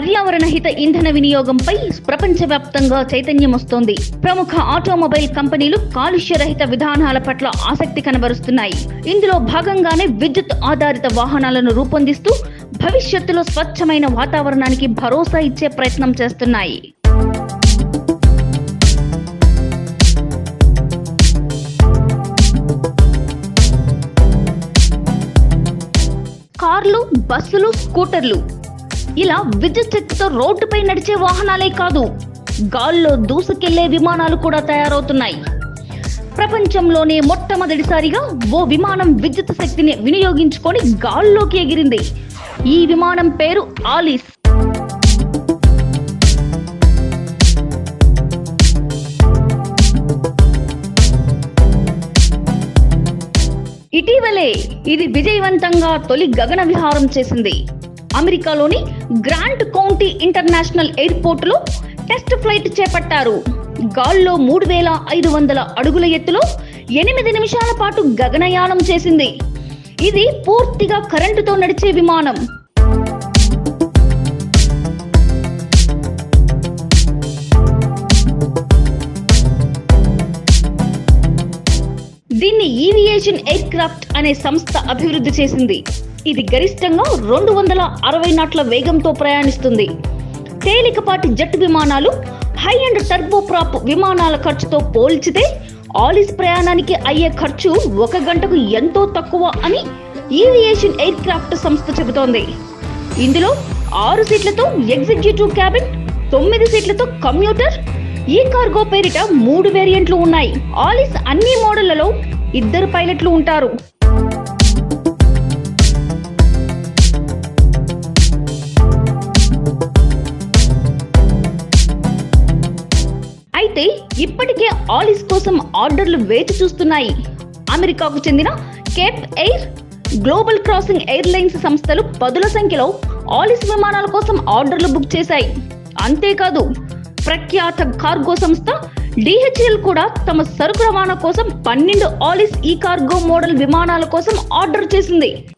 పర్యావరణ హిత ఇంధన వినియోగంపై ప్రపంచవ్యాప్తంగా చైతన్యం వస్తోంది ప్రముఖ ఆటోమొబైల్ కంపెనీలు కాలుష్య రహిత విధానాల పట్ల ఆసక్తి కనబరుస్తున్నాయి ఇందులో భాగంగానే విద్యుత్ ఆధారిత వాహనాలను రూపొందిస్తూ భవిష్యత్తులో స్వచ్ఛమైన వాతావరణానికి భరోసా ఇచ్చే ప్రయత్నం చేస్తున్నాయి కార్లు బస్సులు స్కూటర్లు ఇలా విద్యుత్ శక్తితో రోడ్డుపై నడిచే వాహనాలే కాదు గాల్లో దూసుకెళ్లే విమానాలు కూడా తయారవుతున్నాయి ప్రపంచంలోనే మొట్టమొదటిసారిగా ఓ విమానం విద్యుత్ శక్తిని వినియోగించుకొని గాల్లోకి ఎగిరింది ఈ విమానం పేరు ఆలిస్ ఇటీవలే ఇది విజయవంతంగా తొలి గగన విహారం చేసింది అమెరికాలోని గ్రాండ్ కౌంటీ ఇంటర్నేషనల్ ఎయిర్పోర్ట్ లో టెస్ట్ ఫ్లైట్ చేపట్టారు గాల్లో మూడు వేల ఐదు వందల అడుగుల ఎత్తులో ఎనిమిది నిమిషాల పాటు గగనయానం చేసింది ఇది పూర్తిగా కరెంటుతో నడిచే విమానం దీన్ని ఈవియేషన్ ఎయిర్ క్రాఫ్ట్ అనే సంస్థ అభివృద్ధి చేసింది ఇది గరిష్టంగా రెండు వందల అరవై నాట్ల వేగంతో ప్రయాణిస్తుంది తేలికపాటి జెట్ విమానాలు హై అండ్ టర్బోప్రాప్ విమానాల ఖర్చుతో పోల్చితే ఆలిస్ ప్రయాణానికి అయ్యే ఖర్చు ఒక గంటకు ఎంతో తక్కువ అని ఈవియేషన్ ఎయిర్ క్రాఫ్ట్ సంస్థ చెబుతోంది ఇందులో ఆరు సీట్లతో ఎగ్జిక్యూటివ్ క్యాబిన్ తొమ్మిది సీట్లతో కంప్యూటర్ ఈ కార్గో పేరిట మూడు వేరియంట్లు ఉన్నాయి ఆలిస్ అన్ని మోడళ్లలో ఇద్దరు పైలట్లు ఉంటారు అయితే ఇప్పటికే ఆలిస్ కోసం ఆర్డర్లు వేచి చూస్తున్నాయి అమెరికాకు చెందిన Cape Air Global Crossing Airlines సంస్థలు పదుల సంఖ్యలో ఆలిస్ విమానాల కోసం ఆర్డర్లు బుక్ చేశాయి అంతేకాదు ప్రఖ్యాత కార్గో సంస్థ డిహెచ్ఎల్ కూడా తమ సరుకు రవాణా కోసం పన్నెండు ఆలిస్ ఈ కార్గో మోడల్ విమానాల కోసం ఆర్డర్ చేసింది